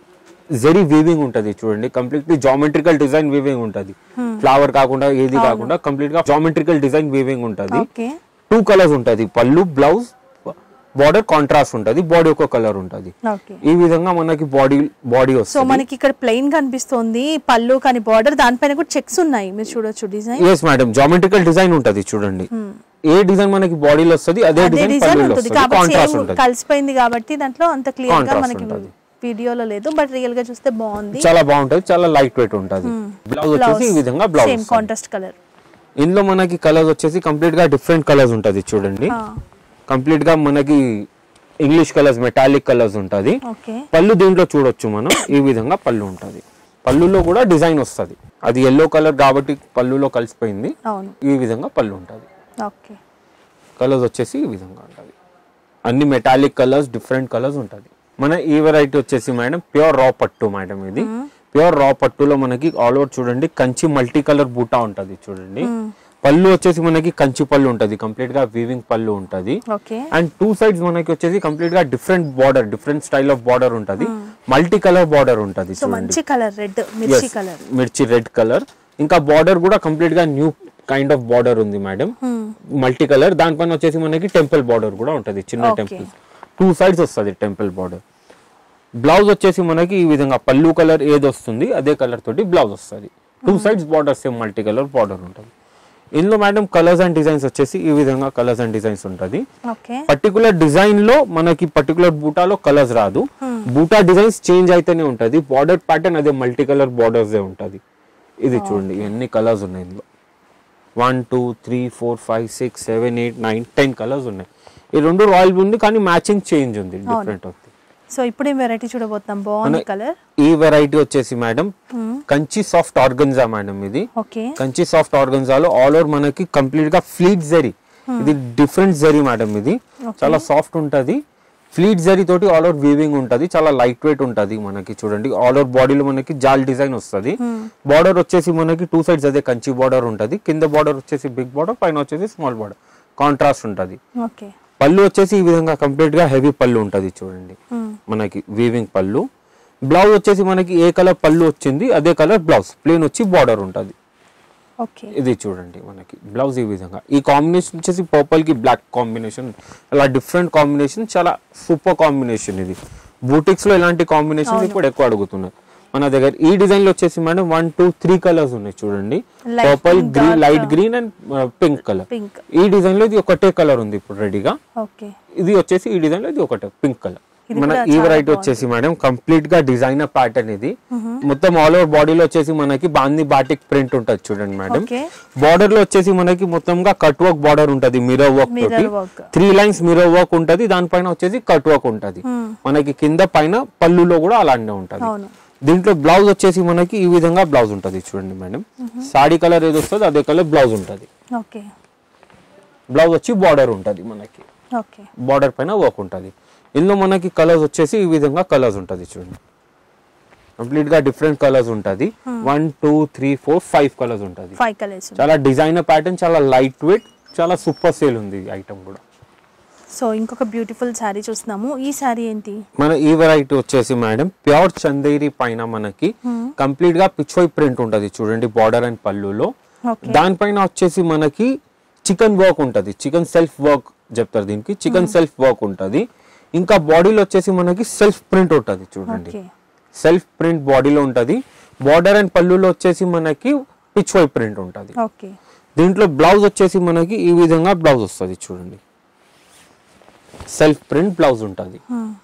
జెరీ వీవింగ్ ఉంటది చూడండి కంప్లీట్లీ జామెట్రికల్ డిజైన్ వీవింగ్ ఉంటది ఫ్లవర్ కాకుండా ఏది కాకుండా కంప్లీట్ గా జామెట్రికల్ డిజైన్ వీవింగ్ ఉంటది ఓకే టూ కలర్స్ ఉంటది పళ్ళు బ్లౌజ్ బార్డర్ కాంట్రాస్ట్ ఉంటది బాడీ ఒక కలర్ ఉంటది ఓకే ఈ విధంగా మనకి బాడీ బాడీ సో వస్తుంది మనకి ఇక్కడ ప్లెయిన్ కనిపిస్తుంది పళ్ళు కానీ బార్డర్ దానిపైన కూడా చెక్స్ ఉన్నాయి మీరు చూడొచ్చు design yes madam geometrical design ఉంటది చూడండి ఏ డిజైన్ మనకి బాడీలో వస్తుంది అదే అదే డిజైన్ డిజైన్ పళ్ళులో ఉంటుంది వస్తుంది కాబట్టి కాంట్రాస్ట్ సేమ్ ఉంటుంది కలిసిపోయింది కాబట్టి దాంట్లో అంత క్లియర్ గా Contrast మనకి ఉంటుంది. వీడియోలో లేదు బట్ రియల్ గా చూస్తే బాగుంది చాలా బాగుంటది చాలా లైట్ వెయిట్ ఉంటది బ్లౌజ్ వచ్చేసి ఈ విధంగా బ్లౌజ్ సేమ్ కాంట్రాస్ట్ కలర్ ఇందులో మనకి కలర్స్ వచ్చేసి కంప్లీట్ గా డిఫరెంట్ కలర్స్ ఉంటది చూడండి కంప్లీట్ గా మనకి ఇంగ్లీష్ కలర్స్ మెటాలిక్ కలర్స్ ఉంటది ఓకే పళ్ళు దీంట్లో చూడొచ్చు మనం ఈ విధంగా పళ్ళు ఉంటది పళ్ళులో కూడా డిజైన్ వస్తది అది ఎల్లో కలర్ కాబట్టి పళ్ళులో కలిసిపోయింది అవును ఈ విధంగా పళ్ళు ఉంటది ఓకే కలర్స్ వచ్చేసి ఈ విధంగా ఉంటుంది అన్ని మెటాలిక్ కలర్స్ డిఫరెంట్ కలర్స్ ఉంటుంది మన ఈ వెరైటీ వచ్చేసి మేడం ప్యూర్ రా పట్టు మేడం ఇది ప్యూర్ రా పట్టులో మనకి ఆల్ ఓవర్ చూడండి కంచి మల్టీ కలర్ బూటా ఉంటది చూడండి పళ్ళు వచ్చేసి మనకి కంచి పళ్ళు ఉంటది కంప్లీట్ గా వీవింగ్ పళ్ళు ఉంటది ఓకే అండ్ టూ సైడ్స్ మనకి వచ్చేసి కంప్లీట్ గా different border different style of border ఉంటది మల్టీ కలర్ బార్డర్ ఉంటది సో చూడండి మంచి కలర్ రెడ్ మిర్చి Yes, కలర్ మిర్చి రెడ్ కలర్ ఇంకా బార్డర్ కూడా కంప్లీట్ గా న్యూ కైండ్ ఆఫ్ బార్డర్ ఉంది మేడం మల్టీ కలర్ దానిపైన వచ్చేసి మనకి టెంపుల్ బార్డర్ కూడా ఉంటది చిన్న Okay. టెంపుల్ టూ సైడ్స్ వస్తుంది టెంపుల్ బార్డర్ బ్లౌజ్ వచ్చేసి మనకి ఈ విధంగా పళ్ళు కలర్ ఏది వస్తుంది అదే కలర్ తోటి బ్లౌజ్ వస్తుంది two sides border same multi colour border ఉంటుంది ఇందులో మేడం కలర్స్ అండ్ డిజైన్స్ వచ్చేసి ఈ విధంగా కలర్స్ అండ్ డిజైన్స్ ఉంటుంది ఓకే పర్టికులర్ డిజైన్ లో మనకి పర్టికులర్ బూటాలో కలర్స్ రాదు బూటా డిజైన్స్ చేంజ్ అయితేనే ఉంటది బార్డర్ ప్యాటర్న్ అదే మల్టీ కలర్ బార్డర్స్ ఉంటది ఇది చూడండి ఎన్ని కలర్స్ ఉన్నాయి ఇందులో one two three four five six seven eight nine ten colours ఉన్నాయి ఈ రెండు రాయల్ ఉంది కానీ మ్యాచింగ్ చేంజ్ ఉంది డిఫరెంట్ అవుతుంది సో ఇప్పుడు ఈ వెరైటీ చూడబోతున్నాం బాగుంది కలర్ ఈ వెరైటీ వచ్చేసి madam Kanchi soft organza madam ఇది ఓకే కంచి సాఫ్ట్ ఆర్గన్జాలో ఆల్ ఓవర్ మనకి కంప్లీట్ గా ఫ్లీట్ జరీ ఇది డిఫరెంట్ జరీ మేడం ఇది చాలా సాఫ్ట్ ఉంటది ఫ్లీట్ జరీ తోటి ఆల్ ఓవర్ వీవింగ్ ఉంటది చాలా లైట్ వెయిట్ ఉంటది మనకి చూడండి ఆల్ ఓవర్ బాడీలో మనకి జాల్ డిజైన్ వస్తది బార్డర్ వచ్చేసి మనకి టూ సైడ్స్ అదే కంచి బార్డర్ ఉంటది కింద బార్డర్ వచ్చేసి బిగ్ బార్డర్ పైన వచ్చేసి స్మాల్ బార్డర్ కాంట్రాస్ట్ ఉంటది ఓకే పళ్ళు వచ్చేసి ఈ విధంగా కంప్లీట్ గా హెవీ పళ్ళు ఉంటది చూడండి మనకి వీవింగ్ పళ్ళు బ్లౌజ్ వచ్చేసి మనకి ఏ కలర్ పళ్ళు వచ్చింది అదే కలర్ బ్లౌజ్ ప్లేన్ వచ్చి బార్డర్ ఉంటది ఓకే ఇది చూడండి మనకి బ్లౌజ్ ఈ విధంగా ఈ కాంబినేషన్ వచ్చేసి పర్పుల్ కి బ్లాక్ కాంబినేషన్ అలా డిఫరెంట్ కాంబినేషన్ చాలా సూపర్ కాంబినేషన్ ఇది బూటిక్స్ లో ఇలాంటి కాంబినేషన్ ఇప్పుడు ఎక్కువ అడుగుతున్నారు మన దగ్గర ఈ డిజైన్ లో వచ్చేసి madam one two three colours ఉన్నాయి చూడండి Light purple pink, green dark. Light green and pink colour pink ఈ డిజైన్ లో ఇది ఒకటే కలర్ ఉంది ఇప్పుడు రెడీగా ఓకే ఇది వచ్చేసి ఈ డిజైన్ లో ఇది ఒకటే పింక్ కలర్ ఇది మన కూడా ఈ చాలా వెరైటీ వచ్చేసి మేడం కంప్లీట్ గా డిజైనర్ ప్యాటర్న్ ఇది మొత్తం ఆల్ ఓవర్ బాడీలో వచ్చేసి మనకి బాంది బాటిక్ ప్రింట్ ఉంటది చూడండి మేడం Okay. బార్డర్ లో వచ్చేసి మనకి మొత్తంగా కట్ వర్క్ బార్డర్ ఉంటది మిరర్ వర్క్ Mirror తోటి work. Three lines mirror work ఉంటది దానిపైన వచ్చేసి కట్ వర్క్ ఉంటది మనకి కింద పైన పళ్ళులో కూడా అలానే ఉంటది అవును దీంట్లో బ్లౌజ్ వచ్చేసి మనకి ఈ విధంగా బ్లౌజ్ ఉంటది చూడండి మేడం సాడీ కలర్ ఏది వస్తుంది అదే కలర్ బ్లౌజ్ ఉంటది ఓకే బ్లౌజ్ వచ్చి బార్డర్ ఉంటది మనకి ఓకే బార్డర్ పైన వర్క్ ఉంటుంది ఇందులో మనకి కలర్స్ వచ్చేసి ఈ విధంగా కలర్స్ ఉంటుంది చూడండి కంప్లీట్ గా డిఫరెంట్ కలర్స్ ఉంటుంది one two three four five colours ఉంటుంది ఫైవ్ కలర్స్ చాలా డిజైనర్ ప్యాటర్న్ చాలా లైట్ వెయిట్ చాలా సూపర్ సేల్ ఉంది ఈ ఐటమ్ కూడా సో ఇంకొక బ్యూటిఫుల్ శారీ చూస్తున్నాము ఈ శారీ ఏంటి మన ఈ వెరైటీ వచ్చేసి మేడం ప్యూర్ చందేరి పైన మనకి కంప్లీట్ గా పిచ్వై ప్రింట్ ఉంటుంది చూడండి బార్డర్ అండ్ పళ్ళులో ఓకే దానిపైన వచ్చేసి మనకి చికెన్ వర్క్ ఉంటది చికెన్ సెల్ఫ్ వర్క్ చెప్తారు దీనికి చికెన్ సెల్ఫ్ వర్క్ ఉంటది ఇంకా బాడీలో వచ్చేసి మనకి సెల్ఫ్ ప్రింట్ ఉంటది చూడండి ఓకే సెల్ఫ్ ప్రింట్ బాడీలో ఉంటది బార్డర్ అండ్ పళ్ళులో వచ్చేసి మనకి పిచ్ వై ప్రింట్ ఉంటుంది ఓకే దీంట్లో బ్లౌజ్ వచ్చేసి మనకి ఈ విధంగా బ్లౌజ్ వస్తుంది చూడండి సెల్ఫ్ ప్రింట్ బ్లౌజ్ ఉంటుంది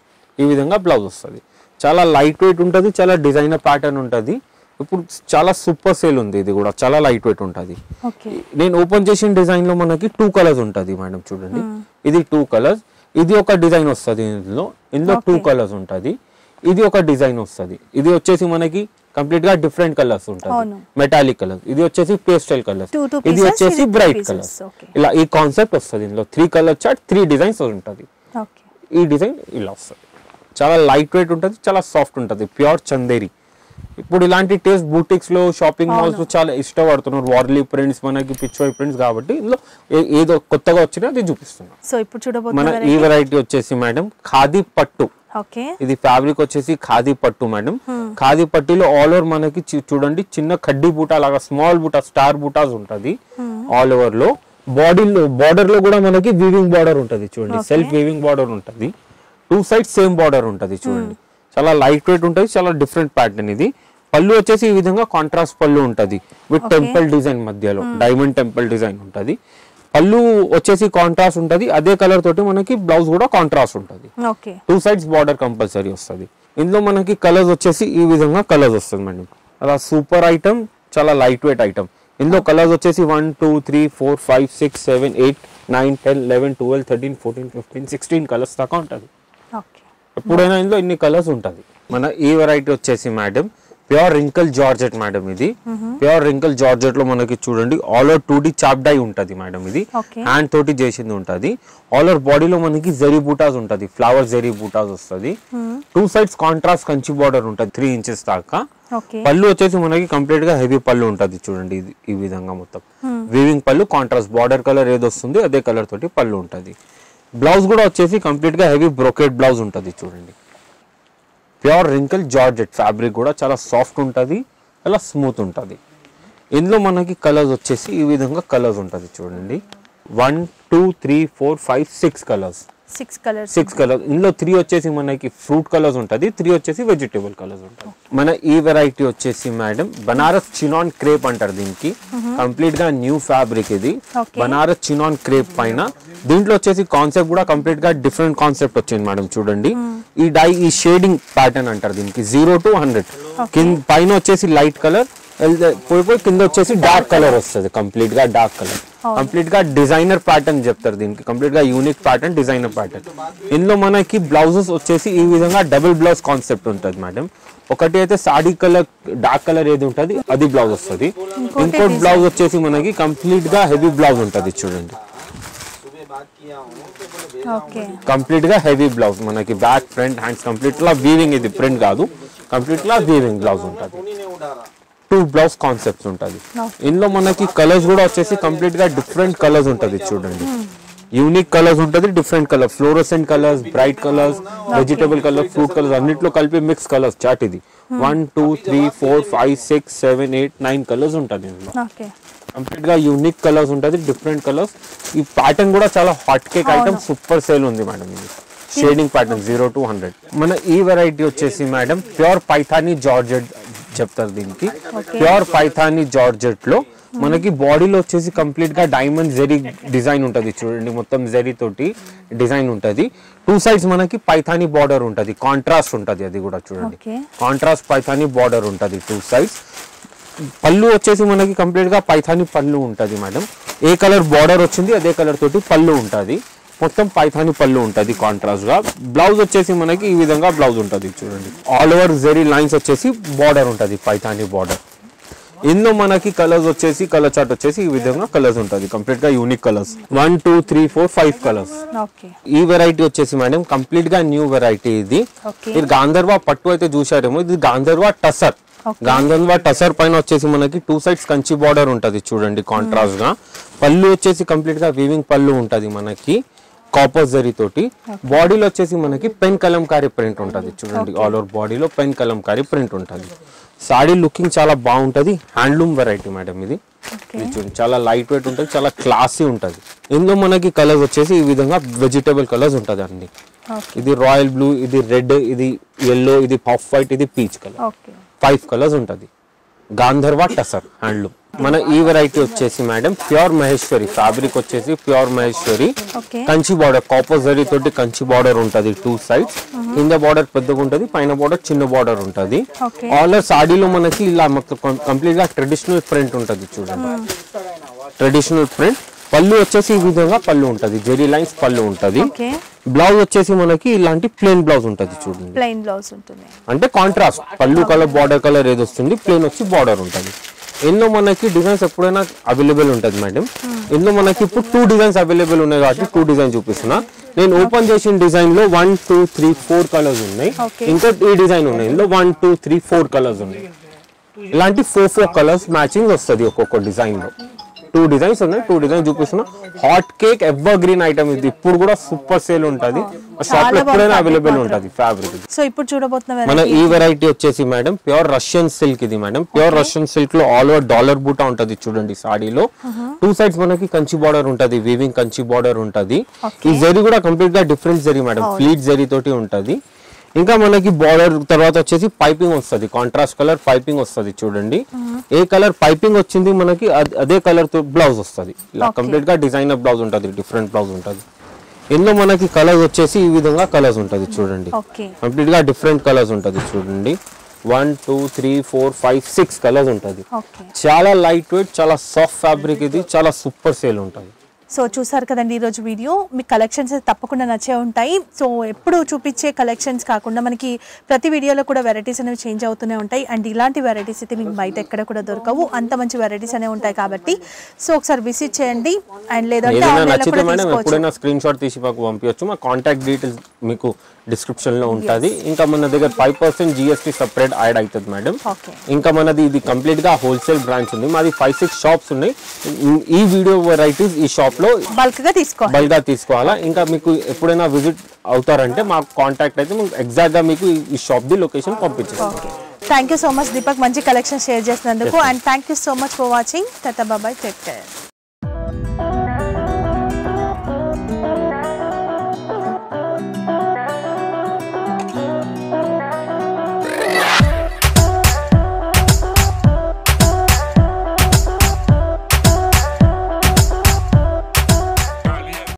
ఈ విధంగా బ్లౌజ్ వస్తుంది చాలా లైట్ వెయిట్ ఉంటుంది చాలా డిజైనర్ ప్యాటర్న్ ఉంటుంది ఇప్పుడు చాలా సూపర్ సేల్ ఉంది ఇది కూడా చాలా లైట్ వెయిట్ ఉంటుంది ఓకే నేను ఓపెన్ చేసిన డిజైన్ లో మనకి టూ కలర్స్ ఉంటుంది మేడం చూడండి ఇది టూ కలర్స్ ఇది ఒక డిజైన్ వస్తుంది ఇందులో ఇందులో టూ Okay. కలర్స్ ఉంటుంది ఇది ఒక డిజైన్ వస్తుంది ఇది వచ్చేసి మనకి కంప్లీట్ గా డిఫరెంట్ కలర్స్ ఉంటుంది అవును. మెటాలిక్ కలర్స్ ఇది వచ్చేసి పేస్టల్ కలర్స్ Two, two ఇది pieces, వచ్చేసి ఇది two bright pieces. Colours Okay. ఇలా ఈ కాన్సెప్ట్ వస్తుంది ఇందులో three colour chart three designs ఉంటుంది ఓకే ఈ డిజైన్ ఇలా వస్తుంది చాలా లైట్ వెయిట్ ఉంటుంది చాలా సాఫ్ట్ ఉంటుంది ప్యూర్ చందేరి ఇప్పుడు ఇలాంటి టేస్ట్ బూటిక్స్ లో షాపింగ్ మాల్స్ లో చాలా ఇష్టపడుతున్నారు వార్లీ ప్రింట్స్ మనకి పిచ్చోయ్ ప్రింట్స్ కాబట్టి ఇందులో ఏ- ఏదో కొత్తగా వచ్చినా అది చూపిస్తున్నాం సో ఇప్పుడు మన చూడబోతున్నారు ఈ వెరైటీ వచ్చేసి మేడం ఖాదీ పట్టు ఓకే ఇది ఫ్యాబ్రిక్ వచ్చేసి ఖాదీ పట్టు మేడం ఖాదీ పట్టులో ఆల్ ఓవర్ మనకి చి- చూడండి చిన్న కడ్డీ బూటా లాగా స్మాల్ బూటా స్టార్ బూటాస్ ఉంటది ఆల్ ఓవర్ లో బాడీలో బార్డర్ లో కూడా మనకి వీవింగ్ బార్డర్ ఉంటది చూడండి Okay. సెల్ఫ్ వీవింగ్ బార్డర్ ఉంటది టూ సైడ్ సేమ్ బార్డర్ ఉంటది చూడండి చాలా లైట్ వెయిట్ ఉంటది చాలా డిఫరెంట్ ప్యాటర్న్ ఇది పళ్ళు వచ్చేసి ఈ విధంగా కాంట్రాస్ట్ పళ్ళు ఉంటది విత్ Okay. టెంపుల్ డిజైన్ మధ్యలో డైమండ్ టెంపుల్ డిజైన్ ఉంటది పళ్ళు వచ్చేసి కాంట్రాస్ట్ ఉంటది అదే కలర్ తోటి మనకి బ్లౌజ్ కూడా కాంట్రాస్ట్ ఉంటది okay two sides border compulsory వస్తుంది ఇందులో మనకి కలర్స్ వచ్చేసి ఈ విధంగా కలర్స్ వస్తుంది మేడం అలా సూపర్ ఐటమ్ చాలా లైట్ వెయిట్ ఐటమ్ ఇందులో కలర్స్ వచ్చేసి one two three four five six seven eight nine ten eleven twelve thirteen fourteen fifteen sixteen colours దాకా ఉంటుంది ఓకే ఎప్పుడైనా ఇందులో ఇన్ని కలర్స్ ఉంటుంది మన ఈ వెరైటీ వచ్చేసి madam pure wrinkle georgette madam ఇది ప్యూర్ రింకల్ జార్జెట్ లో మనకి చూడండి ఆల్ ఓవర్ టూ డి చాప్ డై ఉంటది మేడం ఇది Okay. హ్యాండ్ తోటి చేసింది ఉంటది ఆల్ ఓవర్ బాడీలో మనకి జరీ బూటాస్ ఉంటది ఫ్లవర్ జరీ బూటాస్ వస్తుంది two sides contrast Kanchi border ఉంటది త్రీ ఇంచెస్ దాకా ఓకే పళ్ళు వచ్చేసి మనకి కంప్లీట్ గా హెవీ పళ్ళు ఉంటది చూడండి ఇది ఈ విధంగా మొత్తం వీవింగ్ పళ్ళు కాంట్రాస్ట్ బార్డర్ కలర్ ఏది వస్తుంది అదే కలర్ తోటి పళ్ళు ఉంటది బ్లౌజ్ కూడా వచ్చేసి కంప్లీట్ గా హెవీ బ్రోకెట్ బ్లౌజ్ ఉంటది చూడండి ప్యూర్ రింకిల్ జార్జెట్ ఫ్యాబ్రిక్ కూడా చాలా సాఫ్ట్ ఉంటుంది చాలా స్మూత్ ఉంటుంది ఇందులో మనకి కలర్స్ వచ్చేసి ఈ విధంగా కలర్స్ ఉంటుంది చూడండి one two three four five six colours six colours six colours ఇందులో త్రీ వచ్చేసి మనకి ఫ్రూట్ కలర్స్ ఉంటుంది త్రీ వచ్చేసి వెజిటేబుల్ కలర్స్ ఉంటుంది మన ఈ వెరైటీ వచ్చేసి మేడం బనారస్ చినాన్ క్రేప్ అంటారు దీనికి కంప్లీట్ గా న్యూ ఫ్యాబ్రిక్ ఇది Okay. బనారస్ చినాన్ క్రేప్ పైన దీంట్లో వచ్చేసి కాన్సెప్ట్ కూడా కంప్లీట్ గా డిఫరెంట్ కాన్సెప్ట్ వచ్చింది మేడం చూడండి ఈ డై ఈ షేడింగ్ ప్యాటర్న్ అంటారు దీనికి జీరో టు హండ్రెడ్ కింద పైన వచ్చేసి లైట్ కలర్ పోయి పోయి కింద వచ్చేసి డార్క్ కలర్ వస్తుంది కంప్లీట్ గా డార్క్ కలర్ కంప్లీట్ గా డిజైనర్ ప్యాటర్న్ చెప్తారు దీనికి కంప్లీట్ గా యూనిక్ ప్యాటర్న్ డిజైనర్ ప్యాటర్న్ ఇందులో మనకి బ్లౌజెస్ వచ్చేసి ఈ విధంగా డబుల్ బ్లౌజ్ కాన్సెప్ట్ ఉంటుంది మేడం ఒకటి అయితే సాడీ కలర్ డార్క్ కలర్ ఏది ఉంటుంది అది బ్లౌజ్ వస్తుంది ఇంకోటి బ్లౌజ్ వచ్చేసి మనకి కంప్లీట్ గా హెవీ బ్లౌజ్ ఉంటుంది చూడండి ఓకే కంప్లీట్ గా హెవీ బ్లౌజ్ మనకి బ్యాక్ ఫ్రంట్ హ్యాండ్స్ కంప్లీట్ లా వీవింగ్ ఇది ప్రింట్ కాదు కంప్లీట్ లా వీవింగ్ బ్లౌజ్ ఉంటుంది టూ బ్లౌజ్ కాన్సెప్ట్స్ ఉంటుంది ఇందులో మనకి కలర్స్ కూడా వచ్చేసి కంప్లీట్ గా డిఫరెంట్ కలర్స్ ఉంటుంది చూడండి యూనిక్ కలర్స్ ఉంటుంది different colour fluorescent colours bright colours vegetable colours fruit colours అన్నిట్లో కలిపి మిక్స్ కలర్స్ చాట్ ఇది one two three four five six seven eight nine colours ఉంటుంది ఇందులో ఓకే కంప్లీట్ గా యూనిక్ కలర్స్ ఉంటుంది డిఫరెంట్ కలర్స్ ఈ ప్యాటర్న్ కూడా చాలా hot cake item super sale ఉంది మేడం ఇది shading pattern zero to hundred మన ఈ వెరైటీ వచ్చేసి మేడం ప్యూర్ పైథానీ జార్జెట్ చెప్తారు దీనికి ప్యూర్ పైథానీ జార్జెట్ లో మనకి బాడీలో వచ్చేసి కంప్లీట్ గా డైమండ్ జెరీ డిజైన్ ఉంటది చూడండి మొత్తం జెరీ తోటి డిజైన్ ఉంటది టూ సైడ్స్ మనకి పైథానీ బార్డర్ ఉంటది కాంట్రాస్ట్ ఉంటది అది కూడా చూడండి Okay. కాంట్రాస్ట్ పైథానీ బార్డర్ ఉంటది టూ సైడ్స్ పళ్ళు వచ్చేసి మనకి కంప్లీట్ గా పైథాని పళ్ళు ఉంటది మేడం ఏ కలర్ బార్డర్ వచ్చింది అదే కలర్ తోటి పళ్ళు ఉంటది మొత్తం పైథాని పళ్ళు ఉంటది కాంట్రాస్ట్ గా బ్లౌజ్ వచ్చేసి మనకి ఈ విధంగా బ్లౌజ్ ఉంటది చూడండి ఆల్ ఓవర్ జెరీ లైన్స్ వచ్చేసి బార్డర్ ఉంటది పైథాని బార్డర్ ఇందులో మనకి కలర్స్ వచ్చేసి కలర్ చార్ట్ వచ్చేసి ఈ విధంగా కలర్స్ ఉంటది కంప్లీట్ గా unique colours one two three four five colours okay ఈ వెరైటీ వచ్చేసి మేడం కంప్లీట్ గా న్యూ వెరైటీ ఇది Okay. ఇది గాంధర్వా పట్టు అయితే చూసారేమో ఇది గాంధర్వా టసర్ Okay. గాంధర్వా టసర్ పైన వచ్చేసి మనకి టూ సైడ్స్ కంచి బార్డర్ ఉంటది చూడండి కాంట్రాస్ట్ గా పళ్ళు వచ్చేసి కంప్లీట్ గా వీవింగ్ పళ్ళు ఉంటది మనకి కాపర్ జరీ తోటి బాడీలో వచ్చేసి మనకి పెన్ కలంకారీ ప్రింట్ ఉంటది చూడండి ఆల్ ఓవర్ బాడీలో పెన్ కలంకారీ ప్రింట్ ఉంటది సాడీ లుకింగ్ చాలా బాగుంటది హ్యాండ్లూమ్ వెరైటీ మేడం ఇది ఇది చూడండి చాలా లైట్ వెయిట్ ఉంటుంది చాలా క్లాసీ ఉంటుంది ఇందులో మనకి కలర్స్ వచ్చేసి ఈ విధంగా వెజిటేబుల్ కలర్స్ ఉంటుంది అండి ఓకే ఇది రాయల్ బ్లూ ఇది రెడ్ ఇది ఎల్లో ఇది పఫ్ వైట్ ఇది peach colour okay five colours ఉంటుంది గాంధర్వ టసర్ హ్యాండ్లూమ్ మన ఈ వెరైటీ వచ్చేసి మేడం ప్యూర్ మహేశ్వరి ఫ్యాబ్రిక్ వచ్చేసి pure Maheshwari okay Kanchi border copper zari తోటి కంచి బార్డర్ ఉంటది టూ సైడ్స్ కింద బార్డర్ పెద్దగా ఉంటది పైన బార్డర్ చిన్న బార్డర్ ఉంటది ఓకే ఆల్ సాడీలో మనకి ఇలా మొత్తం కంప్లీట్ గా ట్రెడిషనల్ ప్రింట్ ఉంటది చూడండి ట్రెడిషనల్ ప్రింట్ పళ్ళు వచ్చేసి ఈ విధంగా పళ్ళు ఉంటది జెరీ లైన్స్ పళ్ళు ఉంటది ఓకే బ్లౌజ్ వచ్చేసి మనకి ఇలాంటి ప్లెయిన్ బ్లౌజ్ ఉంటది చూడండి ప్లెయిన్ బ్లౌజ్ ఉంటుంది అంటే కాంట్రాస్ట్ పళ్ళు కలర్ బార్డర్ కలర్ ఏది వస్తుంది ప్లేన్ వచ్చి బార్డర్ ఉంటుంది ఎన్నో మనకి డిజైన్స్ ఎప్పుడైనా అవైలబుల్ ఉంటుంది మేడం ఇందులో మనకి ఇప్పుడు టూ డిజైన్స్ అవైలబుల్ ఉన్నాయి కాబట్టి టూ డిజైన్ చూపిస్తున్నా నేను ఓపెన్ చేసిన డిజైన్ లో one two three four colours ఉన్నాయి Okay. ఇంకో ఈ డిజైన్ ఉన్నాయి ఇందులో one two three four colours ఉన్నాయి ఇలాంటి ఫోర్ ఫోర్ కలర్స్ మ్యాచింగ్ వస్తుంది ఒక్కొక్క డిజైన్ లో టూ డిజైన్స్ ఉన్నాయి టూ డిజైన్ చూపిస్తున్నా hot cake evergreen item ఇది ఇప్పుడు కూడా సూపర్ సేల్ ఉంటుంది షాప్ లో చాలా ఎప్పుడైనా బాగుంది అవైలబుల్ fabric ఉంటుంది ఫ్యాబ్రిక్ సో ఇప్పుడు చూడబోతున్న మన variety ఈ వెరైటీ వచ్చేసి మేడం ప్యూర్ రష్యన్ సిల్క్ ఇది మేడం ప్యూర్ రష్యన్ సిల్క్ లో ఆల్ ఓవర్ డాలర్ బూటా ఉంటది చూడండి సాడీలో టూ సైడ్స్ మనకి కంచి బార్డర్ ఉంటది వీవింగ్ కంచి బార్డర్ ఉంటది ఈ జరీ కూడా కంప్లీట్ గా డిఫరెంట్ జరీ మేడం ఫ్లీట్ జరీ తోటి ఉంటది ఇంకా మనకి బార్డర్ తర్వాత వచ్చేసి పైపింగ్ వస్తుంది కాంట్రాస్ట్ కలర్ పైపింగ్ వస్తుంది చూడండి ఏ కలర్ పైపింగ్ వచ్చింది మనకి అద్- అదే కలర్ తో బ్లౌజ్ వస్తుంది ఇలా కంప్లీట్ గా డిజైనర్ బ్లౌజ్ ఉంటది డిఫరెంట్ బ్లౌజ్ ఉంటది ఇందులో మనకి కలర్స్ వచ్చేసి ఈ విధంగా కలర్స్ ఉంటది చూడండి ఓకే కంప్లీట్ గా డిఫరెంట్ కలర్స్ ఉంటది చూడండి one two three four five six colours ఉంటది ఓకే చాలా లైట్ వెయిట్ చాలా సాఫ్ట్ ఫ్యాబ్రిక్ ఇది చాలా సూపర్ సేల్ ఉంటది సో చూసారు కదండి ఈరోజు వీడియో మీ కలెక్షన్స్ తప్పకుండా నచ్చే ఉంటాయి సో ఎప్పుడు చూపించే కలెక్షన్స్ కాకుండా మనకి ప్రతి వీడియోలో కూడా వెరైటీస్ అనేవి చేంజ్ అవుతూనే ఉంటాయి అండ్ ఇలాంటి వెరైటీస్ అయితే మీకు బయట ఎక్కడ కూడా దొరకవు అంత మంచి వెరైటీస్ అనేవి ఉంటాయి కాబట్టి సో ఒకసారి విజిట్ చేయండి అండ్ లేదంటే ఏదైనా ఆన్లైన్లో నచ్చితే కూడా మేడం తీసుకోవచ్చు ఎప్పుడైనా స్క్రీన్ షాట్ తీసి మాకు పంపించచ్చు మా కాంటాక్ట్ డీటెయిల్స్ మీకు డిస్క్రిప్షన్ లో ఉంటది ఇంకా మన దగ్గర five percent GST separate add అవుతుంది మేడం ఓకే ఇంకా మనది ఇది కంప్లీట్ గా హోల్సేల్ బ్రాంచ్ ఉంది మాది ఫైవ్ సిక్స్ షాప్స్ ఉన్నాయి ఈ- ఈ వీడియో వెరైటీస్ ఈ షాప్ లో బల్క్ గా తీసుకోవాలి బల్క్ గా తీసుకోవాలా ఇంకా మీకు ఎప్పుడైనా విజిట్ అవుతారంటే మాకు కాంటాక్ట్ అయితే మీకు ఎగ్జాక్ట్ గా మీకు ఈ- ఈ షాప్ ది లొకేషన్ పంపించేస్తాం okay thank you so much Deepak మంచి కలెక్షన్ షేర్ చేసినందుకు and thank you so much for watching టాటా బాబాయ్ టేక్ కేర్